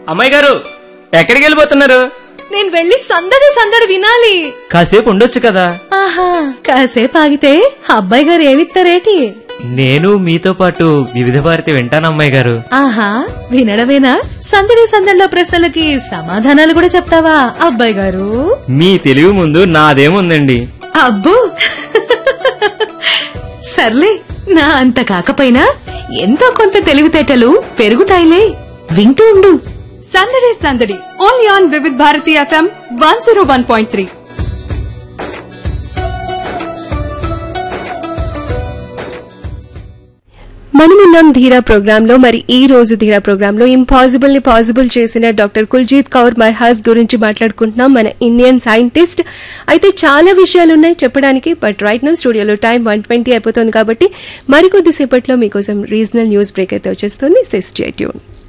అమ్మాయి గారు ఎక్కడికి వెళ్ళిపోతున్నారు నేను వెళ్ళి సందడి సందడి వినాలి కాసేపు ఉండొచ్చు కదా ఆహా కాసేపు ఆగితే అబ్బాయి గారు ఏమిస్తారేటి నేను మీతో పాటు వివిధ భారతి వింటాను అమ్మాయి గారు ఆహా వినడమేనా సందడి సందడిలో ప్రశ్నలకి సమాధానాలు కూడా చెప్తావా అబ్బాయి గారు మీ తెలివి ముందు నాదేముందండి అబ్బో సర్లే నా అంత కాకపోయినా ఎంతో కొంత తెలివితేటలు పెరుగుతాయిలే వింటూ ఉండు సందడి సందడి only on Vividh Bharati FM one zero one point three మనమున్నాం ధీరా ప్రోగ్రామ్ లో మరి ఈ రోజు ధీరా ప్రోగ్రామ్ లో ఇంపాసిబుల్ ని పాసిబుల్ చేసిన డాక్టర్ కుల్జీత్ కౌర్ మర్హాస్ గురించి మాట్లాడుకుంటున్నాం మన ఇండియన్ సైంటిస్ట్ అయితే చాలా విషయాలు ఉన్నాయి చెప్పడానికి బట్ రైట్ నో స్టూడియోలో టైం వన్ ట్వంటీ అయిపోతుంది కాబట్టి మరికొద్దిసేపట్లో మీకోసం రీజనల్ న్యూస్ బ్రేక్ అయితే వచ్చేస్తుంది సిస్ ట్యూన్